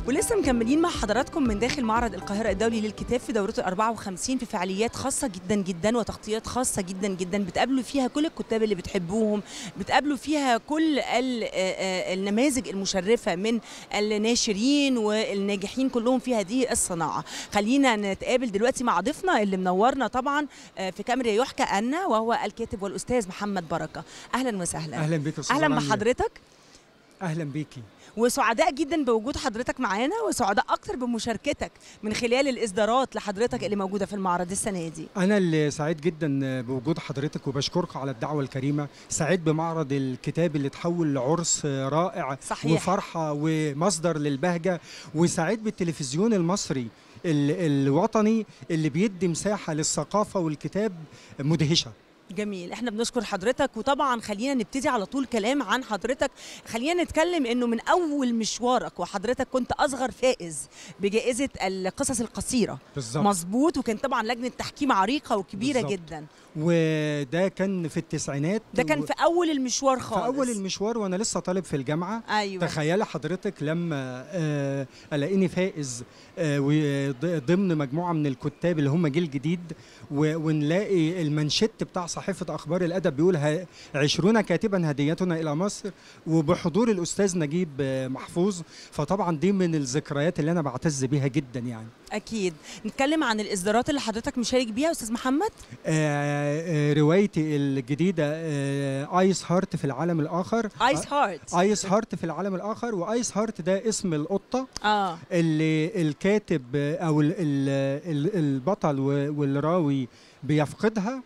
ولسه مكملين مع حضراتكم من داخل معرض القاهرة الدولي للكتاب في دورته 54 في فعاليات خاصة جدا جدا وتغطيات خاصة جدا جدا بتقابلوا فيها كل الكتاب اللي بتحبوهم بتقابلوا فيها كل ال- آه، آه، النماذج المشرفة من الناشرين والناجحين كلهم في هذه الصناعة خلينا نتقابل دلوقتي مع ضيفنا اللي منورنا طبعا آه، في كاميرا يحكى أن وهو الكاتب والأستاذ محمد بركة أهلا وسهلا اهلا بك يا أستاذة أهلا رانيا. بحضرتك اهلا بيكي وسعداء جدا بوجود حضرتك معانا وسعداء اكتر بمشاركتك من خلال الاصدارات لحضرتك اللي موجوده في المعرض السنه دي انا اللي سعيد جدا بوجود حضرتك وبشكرك على الدعوه الكريمه سعيد بمعرض الكتاب اللي تحول لعرس رائع صحيح. وفرحه ومصدر للبهجه وسعيد بالتلفزيون المصري ال- الوطني اللي بيدي مساحه للثقافه والكتاب مدهشه جميل احنا بنشكر حضرتك وطبعا خلينا نبتدي على طول كلام عن حضرتك خلينا نتكلم انه من اول مشوارك وحضرتك كنت اصغر فائز بجائزه القصص القصيره بالظبط مظبوط وكان طبعا لجنه تحكيم عريقه وكبيره بالظبط. جدا وده كان في التسعينات ده كان و- في اول المشوار خالص في اول المشوار وانا لسه طالب في الجامعه ايوه تخيلي حضرتك لما آه، الاقيني فائز آه، وض- ضمن مجموعه من الكتاب اللي هم جيل جديد و- ونلاقي المنشط بتاع صحيفه اخبار الادب بيقول ه- عشرون كاتبا هديتنا الى مصر وبحضور الاستاذ نجيب آه، محفوظ فطبعا دي من الذكريات اللي انا بعتز بيها جدا يعني اكيد نتكلم عن الاصدارات اللي حضرتك مشارك بيها استاذ محمد آه، آه، روايتي الجديده آه، ايس هارت في العالم الاخر ايس هارت ايس هارت في العالم الاخر وايس هارت ده اسم القطه اه اللي الكاتب او ال- ال- ال- البطل و- والراوي بيفقدها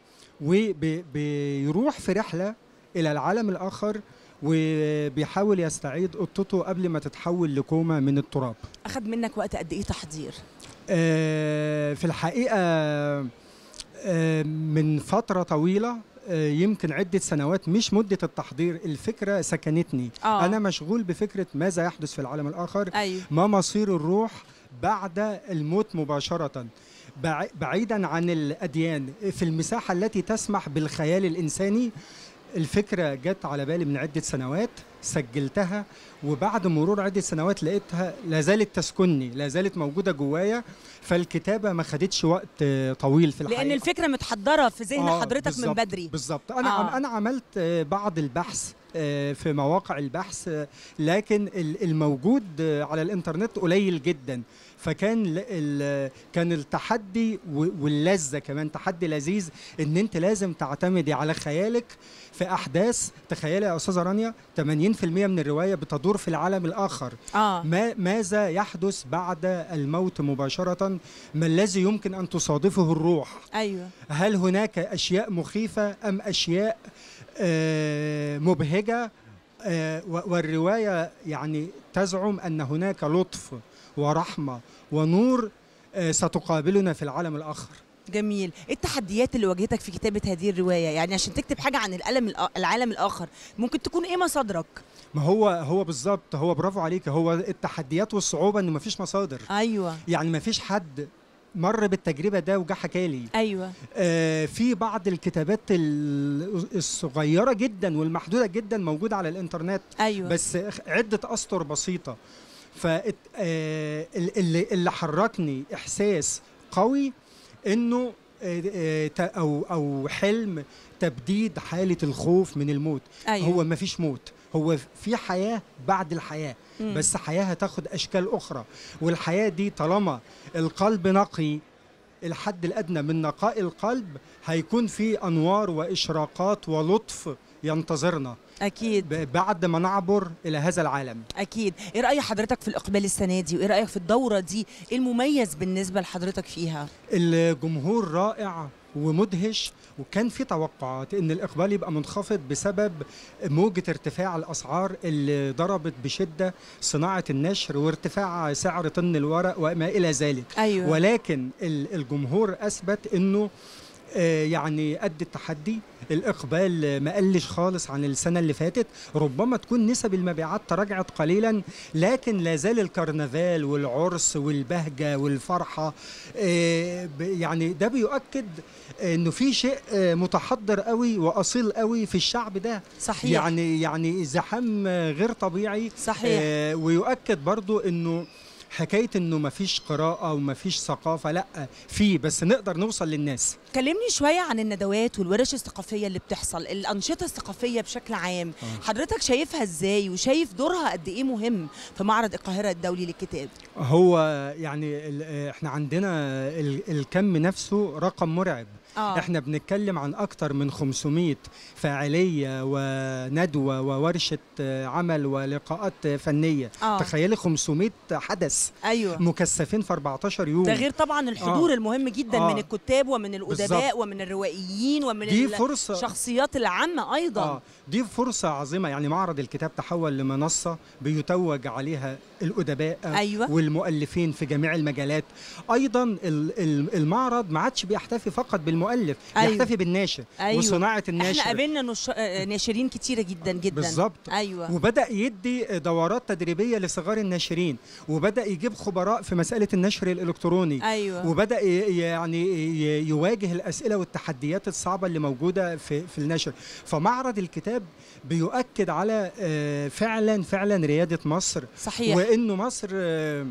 وبيروح في رحله الى العالم الاخر وبيحاول يستعيد قطته قبل ما تتحول لكوما من التراب اخذ منك وقت قد ايه تحضير آه، في الحقيقه آه، من فتره طويله آه، يمكن عدة سنوات مش مدة التحضير الفكرة سكنتني آه. أنا مشغول بفكرة ماذا يحدث في العالم الآخر ايوه ما مصير الروح بعد الموت مباشرة بع- بعيدا عن الأديان في المساحة التي تسمح بالخيال الإنساني الفكرة جت على بالي من عدة سنوات سجلتها وبعد مرور عدة سنوات لقيتها لا زالت تسكنني لا زالت موجودة جوايا فالكتابة ما خدتش وقت آه، طويل في الحقيقة لان الفكره متحضره في ذهن آه، حضرتك من بالظبط، بدري بالظبط انا آه. آه. انا عملت آه، بعض البحث آه، في مواقع البحث آه، لكن ال- الموجود آه، على الانترنت قليل جدا فكان ل- ال- كان التحدي و- واللذه كمان تحدي لذيذ ان انت لازم تعتمدي على خيالك في احداث تخيلي يا استاذه رانيا 80% من الروايه بتدور في العالم الاخر اه ما ماذا يحدث بعد الموت مباشره ما الذي يمكن ان تصادفه الروح ايوه هل هناك أشياء مخيفة أم أشياء آه، مبهجة آه، و- والرواية يعني تزعم أن هناك لطف ورحمة ونور آه، ستقابلنا في العالم الآخر جميل ايه التحديات اللي واجهتك في كتابه هذه الروايه يعني عشان تكتب حاجه عن العالم الآ- العالم الاخر ممكن تكون ايه مصادرك ما هو هو بالظبط هو برافو عليك هو التحديات والصعوبة إن مفيش مصادر ايوه يعني مفيش حد مر بالتجربة ده وجا حكالي ايوه آه، في بعض الكتابات ال- الصغيرة جدا والمحدودة جدا موجودة على الإنترنت ايوه بس عدة أسطر بسيطة فاللي اللي حركني إحساس قوي إنه آه، آه، ت- أو أو حلم تبديد حالة الخوف من الموت ايوه هو ما فيش موت هو في حياة بعد الحياة مم. بس حياة هتاخد أشكال أخرى والحياة دي طالما القلب نقي الحد الأدنى من نقاء القلب هيكون في أنوار وإشراقات ولطف ينتظرنا اكيد ب- بعد ما نعبر إلى هذا العالم اكيد ايه راي حضرتك في الاقبال السنه دي وايه رايك في الدوره دي ايه المميز بالنسبه لحضرتك فيها الجمهور رائع ومدهش وكان في توقعات ان الاقبال يبقى منخفض بسبب موجه ارتفاع الاسعار اللي ضربت بشده صناعه النشر وارتفاع سعر طن الورق وما الى ذلك ايوه ولكن ال- الجمهور اثبت انه آه، يعني قد التحدي الاقبال ما قلش خالص عن السنه اللي فاتت ربما تكون نسب المبيعات تراجعت قليلا لكن لا زال الكرنفال والعرس والبهجه والفرحه آه، ب- يعني ده بيؤكد انه في شيء آه، متحضر قوي واصيل قوي في الشعب ده صحيح يعني يعني زحام آه، غير طبيعي صحيح آه، ويؤكد برضو انه حكايه انه مفيش قراءه ومفيش ثقافه لا في بس نقدر نوصل للناس كلمني شوية عن الندوات والورش الثقافية اللي بتحصل الأنشطة الثقافية بشكل عام آه. حضرتك شايفها إزاي وشايف دورها قد إيه مهم في معرض القاهرة الدولي للكتاب هو يعني ال- احنا عندنا ال- الكم نفسه رقم مرعب آه. احنا بنتكلم عن اكتر من 500 فاعليه وندوه وورشه آه، عمل ولقاءات فنيه آه. تخيلي 500 حدث أيوه مكثفين في 14 يوم ده غير طبعا الحضور آه. المهم جدا آه. من الكتاب ومن الأدباء بالظبط. ومن الروائيين ومن دي ال- فرصه الشخصيات العامة أيضا اه دي فرصه عظيمه يعني معرض الكتاب تحول لمنصه بيتوج عليها الادباء أيوه والمؤلفين في جميع المجالات ايضا ال- ال- المعرض ما عادش بيحتفي فقط بالمؤلف أيوة. بيحتفي بالناشر أيوه وصناعه الناشر احنا قابلنا نش... آه، ناشرين كتيرة جدا جدا بالظبط أيوه وبدا يدي دورات تدريبيه لصغار الناشرين وبدا يجيب خبراء في مساله النشر الالكتروني أيوه وبدا ي- يعني ي- يواجه الاسئله والتحديات الصعبه اللي موجوده في في النشر فمعرض الكتاب بيؤكد على آه، فعلا فعلا رياده مصر صحيح وانه مصر آه،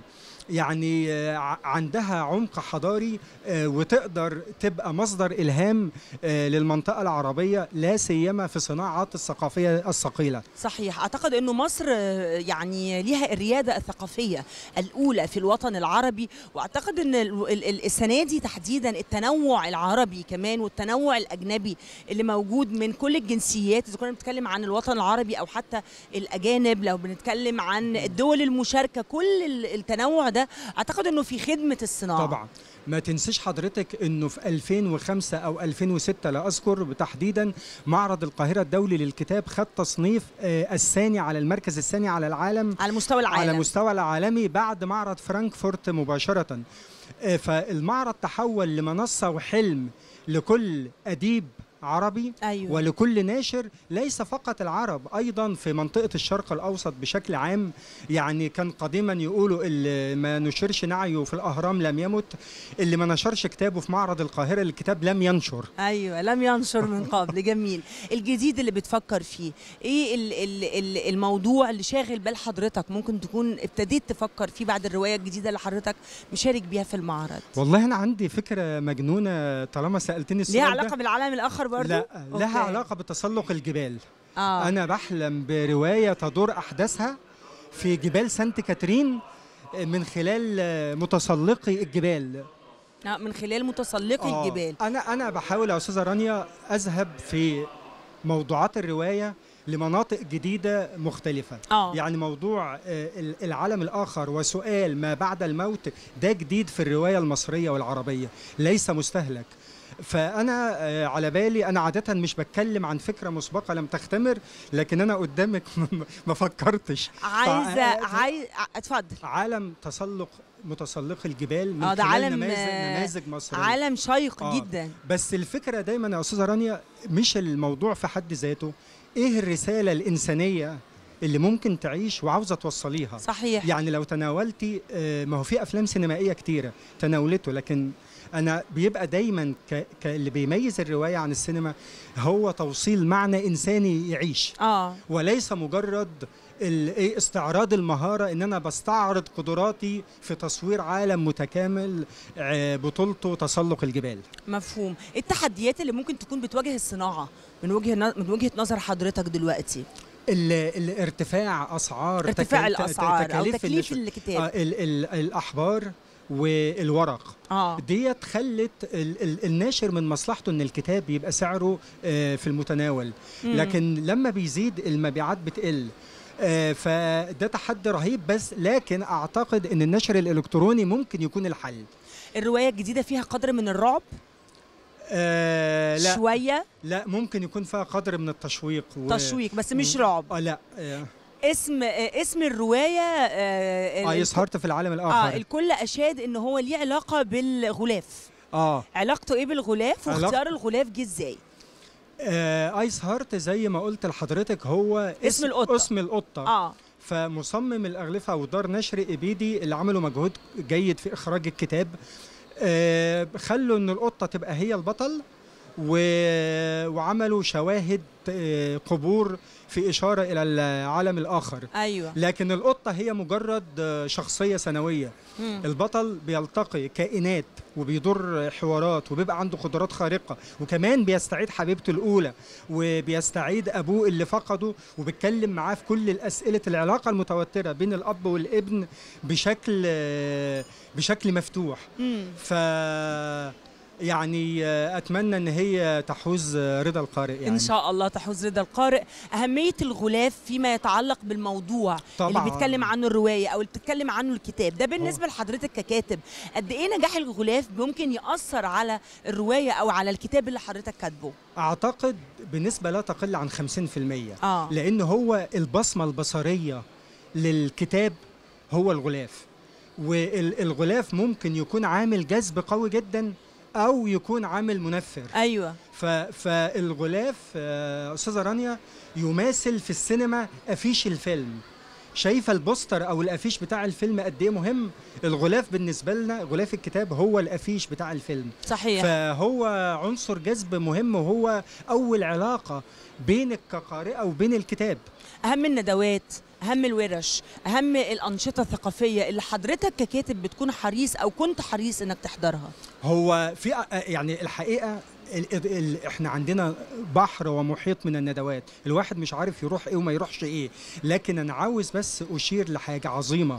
يعني آه، ع- عندها عمق حضاري آه، وتقدر تبقى مصدر الهام آه، للمنطقه العربيه لا سيما في الصناعات الثقافيه الثقيله صحيح اعتقد انه مصر آه، يعني ليها الرياده الثقافيه الاولى في الوطن العربي واعتقد ان ال- ال- ال- السنه دي تحديدا التنوع العربي كمان والتنوع الاجنبي اللي موجود من كل الجنسيات اذا كنا بنتكلم عن الوطن العربي او حتى الاجانب لو بنتكلم عن الدول المشاركه كل ال- التنوع ده اعتقد انه في خدمه الصناعه طبعا ما تنسيش حضرتك انه في 2005 او 2006 لا اذكر تحديدا معرض القاهره الدولي للكتاب خد تصنيف آه، الثاني على المركز الثاني على العالم على مستوى العالم على مستوى العالمي بعد معرض فرانكفورت مباشرة آه، فالمعرض تحول لمنصة وحلم لكل أديب عربي ايوه ولكل ناشر ليس فقط العرب ايضا في منطقه الشرق الاوسط بشكل عام يعني كان قديما يقولوا اللي ما نشرش نعيه في الاهرام لم يمت اللي ما نشرش كتابه في معرض القاهره الكتاب لم ينشر ايوه لم ينشر من قبل جميل الجديد اللي بتفكر فيه ايه ال ال ال الموضوع اللي شاغل بال حضرتك ممكن تكون ابتديت تفكر فيه بعد الروايه الجديده اللي حضرتك مشارك بيها في المعرض والله انا عندي فكره مجنونه طالما سالتني السؤال ليها ده. علاقه بالعالم الاخر برضو لا لها أوكي. علاقه بتسلق الجبال اه انا بحلم بروايه تدور احداثها في جبال سانت كاترين من خلال متسلقي الجبال آه، من خلال متسلقي آه، الجبال انا انا بحاول يا استاذه رانيا اذهب في موضوعات الروايه لمناطق جديده مختلفه اه يعني موضوع آه، ال- العالم الاخر وسؤال ما بعد الموت ده جديد في الروايه المصريه والعربيه ليس مستهلك فانا آه، على بالي انا عاده مش بتكلم عن فكره مسبقه لم تختمر لكن انا قدامك ما فكرتش عايزه فا- عايز اتفضل عالم تسلق متسلقي الجبال من آه، ده خلال عالم، نماذج, آه، نماذج مصريه عالم شيق آه. جدا بس الفكره دايما يا استاذه رانيا مش الموضوع في حد ذاته ايه الرساله الانسانيه اللي ممكن تعيش وعاوزه توصليها صحيح يعني لو تناولتي آه، ما هو في افلام سينمائيه كتيره تناولته لكن انا بيبقى دايما ك... ك... اللي بيميز الروايه عن السينما هو توصيل معنى انساني يعيش اه وليس مجرد ال- إيه استعراض المهاره ان انا بستعرض قدراتي في تصوير عالم متكامل آه، بطولته تسلق الجبال مفهوم إيه التحديات اللي ممكن تكون بتواجه الصناعه من وجهه ن- من وجهه نظر حضرتك دلوقتي ال- الارتفاع اسعار ارتفاع تكال- الاسعار او تكاليف تكليف النشر. الكتاب آه، ال ال الاحبار والورق اه ديت خلت ال ال الناشر من مصلحته ان الكتاب يبقى سعره آه، في المتناول مم. لكن لما بيزيد المبيعات بتقل آه، فده تحدي رهيب بس لكن اعتقد ان النشر الالكتروني ممكن يكون الحل الروايه الجديده فيها قدر من الرعب آه لا شويه لا ممكن يكون فيها قدر من التشويق و... تشويق بس مش و- رعب آه لا آه اسم آه، اسم الروايه آه، ال- ايس هارت في العالم اه الاخر الكل اشاد ان هو ليه علاقه بالغلاف اه, علاقته ايه بالغلاف علاقة- واختيار الغلاف جه ازاي آه ايس هارت زي ما قلت لحضرتك هو اسم القطة. اسم القطه اه فمصمم الأغلفة ودار نشر إبيدي اللي عملوا مجهود جيد في إخراج الكتاب آه، خلوا إن القطة تبقى هي البطل و- وعملوا شواهد آه، قبور في إشارة إلى العالم الآخر ايوه لكن القطة هي مجرد آه، شخصية سنوية مم. البطل بيلتقي كائنات وبيدور حوارات وبيبقى عنده قدرات خارقة وكمان بيستعيد حبيبته الأولى وبيستعيد أبوه اللي فقده وبيتكلم معاه في كل الأسئلة العلاقة المتوترة بين الأب والابن بشكل آه، بشكل مفتوح مم. ف يعني آه، أتمنى إن هي تحوز آه، رضا القارئ يعني ان شاء الله تحوز رضا القارئ اهميه الغلاف فيما يتعلق بالموضوع اللي طبعاً. بيتكلم عنه الروايه او اللي بتتكلم عنه الكتاب ده بالنسبه لحضرتك ككاتب قد ايه نجاح الغلاف ممكن ياثر على الروايه او على الكتاب اللي حضرتك كاتبه أعتقد بنسبة لا تقل عن 50% اه لان هو البصمه البصريه للكتاب هو الغلاف والغلاف ممكن يكون عامل جذب قوي جدا او يكون عامل منفر ايوه ف- فالغلاف آه، استاذه رانيا يماثل في السينما افيش الفيلم شايفه البوستر او الافيش بتاع الفيلم قد ايه مهم الغلاف بالنسبه لنا غلاف الكتاب هو الافيش بتاع الفيلم صحيح فهو عنصر جذب مهم وهو اول علاقه بينك كقارئه وبين الكتاب اهم الندوات اهم الورش اهم الانشطه الثقافيه اللي حضرتك ككاتب بتكون حريص او كنت حريص انك تحضرها هو في يعني الحقيقه ال ال احنا عندنا بحر ومحيط من الندوات الواحد مش عارف يروح ايه وما يروحش ايه لكن انا عاوز بس اشير لحاجه عظيمه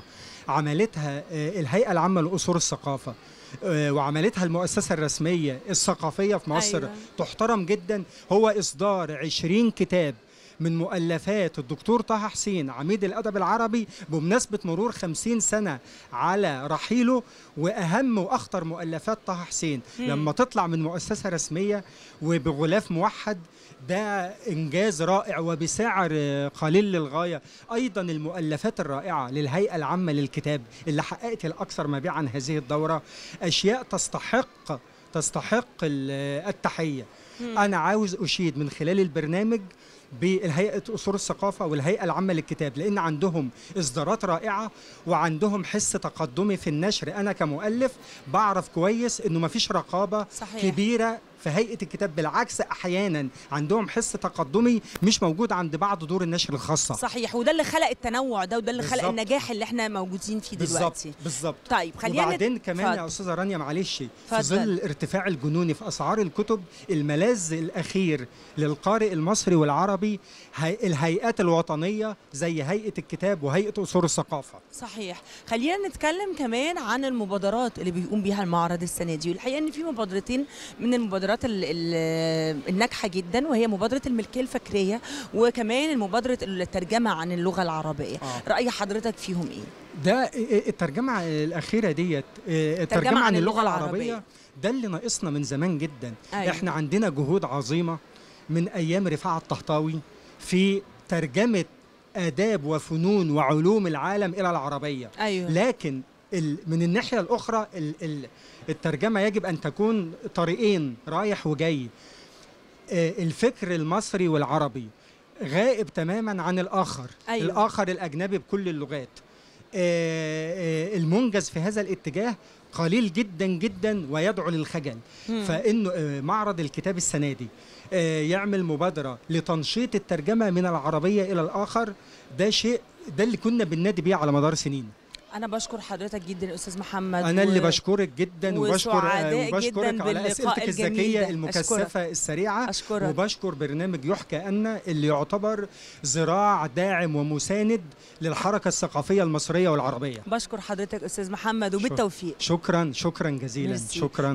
عملتها آه، الهيئه العامه لاصول الثقافه آه، وعملتها المؤسسه الرسميه الثقافيه في مصر أيوة. تحترم جدا هو اصدار 20 كتاب من مؤلفات الدكتور طه حسين عميد الأدب العربي بمناسبة مرور 50 سنة على رحيله وأهم وأخطر مؤلفات طه حسين مم. لما تطلع من مؤسسة رسمية وبغلاف موحد ده إنجاز رائع وبسعر آه، قليل للغاية أيضا المؤلفات الرائعة للهيئة العامة للكتاب اللي حققت الأكثر مبيعا هذه الدورة أشياء تستحق تستحق ال- التحية مم. أنا عاوز أشيد من خلال البرنامج بالهيئة أصول الثقافة والهيئة العامة للكتاب لأن عندهم إصدارات رائعة وعندهم حس تقدمي في النشر أنا كمؤلف بعرف كويس إنه مفيش رقابة صحيح. كبيرة في هيئة الكتاب بالعكس أحيانا عندهم حس تقدمي مش موجود عند بعض دور النشر الخاصة صحيح وده اللي خلق التنوع ده وده اللي خلق بالظبط. النجاح اللي احنا موجودين فيه بالظبط دلوقتي بالظبط طيب خلينا وبعدين كمان يا اتفضل. استاذه رانيا معلش في اتفضل. ظل الارتفاع الجنوني في اسعار الكتب الملاذ الاخير للقارئ المصري والعربي هي الهيئات الوطنيه زي هيئه الكتاب وهيئه اصول الثقافه صحيح خلينا نتكلم كمان عن المبادرات اللي بيقوم بيها المعرض السنه دي والحقيقه ان في مبادرتين من المبادرات ال- ال- الناجحه جدا وهي مبادره الملكيه الفكريه وكمان مبادره الترجمه عن اللغه العربيه آه. راي حضرتك فيهم ايه ده الترجمه الاخيره ديت الترجمه عن اللغه العربيه ده اللي ناقصنا من زمان جدا أيوة. احنا عندنا جهود عظيمه من ايام رفاعه الطهطاوي في ترجمه آداب وفنون وعلوم العالم إلى العربية ايوه لكن ال- من الناحية الأخرى ال- ال- الترجمة يجب أن تكون طريقين رايح وجاي آه، الفكر المصري والعربي غائب تماما عن الآخر أيوة. الآخر الأجنبي بكل اللغات آه، آه، المنجز في هذا الاتجاه قليل جدا جدا ويدعو للخجل مم. فانه آه، معرض الكتاب السنه دي آه، يعمل مبادره لتنشيط الترجمه من العربيه الى الاخر ده شيء ده اللي كنا بننادي بيه على مدار سنين انا بشكر حضرتك جدا يا استاذ محمد انا اللي و- بشكرك جدا وبشكر آه، وسعداء جداً وبشكرك على باللقاء اسئلتك الجميل الذكيه ده. المكثفه السريعه اشكرك وبشكر برنامج يحكى أن اللي يعتبر ذراع داعم ومساند للحركة الثقافية المصرية والعربية بشكر حضرتك استاذ محمد وبالتوفيق شكرا شكرا جزيلا ميرسي. شكرا